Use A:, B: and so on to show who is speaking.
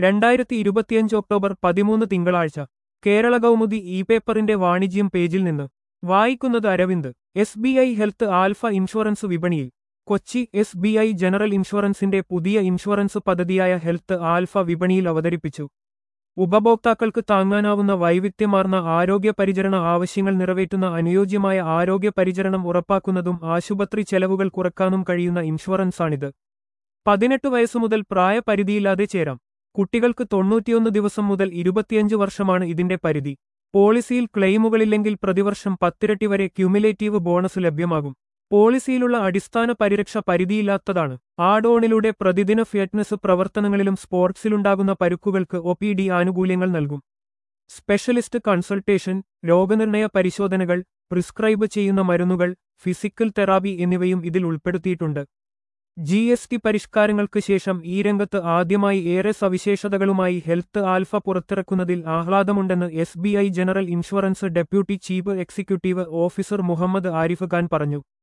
A: രണ്ടായിരത്തി ഇരുപത്തിയഞ്ച് ഒക്ടോബർ പതിമൂന്ന് തിങ്കളാഴ്ച കേരള കൗമുദി ഇ പേപ്പറിന്റെ വാണിജ്യം പേജിൽ നിന്ന് വായിക്കുന്നത് Aravind S B I health alpha insurance വിപണിയിൽ Kochi S B I general ഇൻഷുറൻസിന്റെ പുതിയ ഇൻഷുറൻസ് പദ്ധതിയായ ഹെൽത്ത് ആൽഫ വിപണിയിൽ അവതരിപ്പിച്ചു ഉപഭോക്താക്കൾക്ക് താങ്ങാനാവുന്ന വൈവിധ്യമാർന്ന ആരോഗ്യ പരിചരണ ആവശ്യങ്ങൾ നിറവേറ്റുന്ന അനുയോജ്യമായ ആരോഗ്യ പരിചരണം ഉറപ്പാക്കുന്നതും ആശുപത്രി ചെലവുകൾ കുറക്കാനും കഴിയുന്ന ഇൻഷുറൻസാണിത് പതിനെട്ട് വയസ്സു മുതൽ പ്രായപരിധിയില്ലാതെ ചേരാം കുട്ടികൾക്ക് തൊണ്ണൂറ്റിയൊന്ന് ദിവസം മുതൽ ഇരുപത്തിയഞ്ച് വർഷമാണ് ഇതിന്റെ പരിധി പോളിസിയിൽ ക്ലെയിമുകളില്ലെങ്കിൽ പ്രതിവർഷം പത്തിരട്ടി വരെ ക്യുമുലേറ്റീവ് ബോണസ് ലഭ്യമാകും പോളിസിയിലുള്ള അടിസ്ഥാന പരിരക്ഷ പരിധിയില്ലാത്തതാണ് ആഡോണിലൂടെ പ്രതിദിന ഫിറ്റ്നസ് പ്രവർത്തനങ്ങളിലും സ്പോർട്സിലുണ്ടാകുന്ന പരുക്കുകൾക്ക് ഒ പി ഡി ആനുകൂല്യങ്ങൾ നൽകും സ്പെഷ്യലിസ്റ്റ് കൺസൾട്ടേഷൻ രോഗനിർണയ പരിശോധനകൾ പ്രിസ്ക്രൈബ് ചെയ്യുന്ന മരുന്നുകൾ ഫിസിക്കൽ തെറാപ്പി എന്നിവയും ഇതിൽ ഉൾപ്പെടുത്തിയിട്ടുണ്ട് ജി എസ് ടി പരിഷ്കാരങ്ങൾക്ക് ശേഷം ഈ രംഗത്ത് ആദ്യമായി ഏറെ സവിശേഷതകളുമായി ഹെൽത്ത് ആൽഫ പുറത്തിറക്കുന്നതിൽ ആഹ്ലാദമുണ്ടെന്ന് S B I general insurance deputy chief executive officer Muhammad Arif Khan പറഞ്ഞു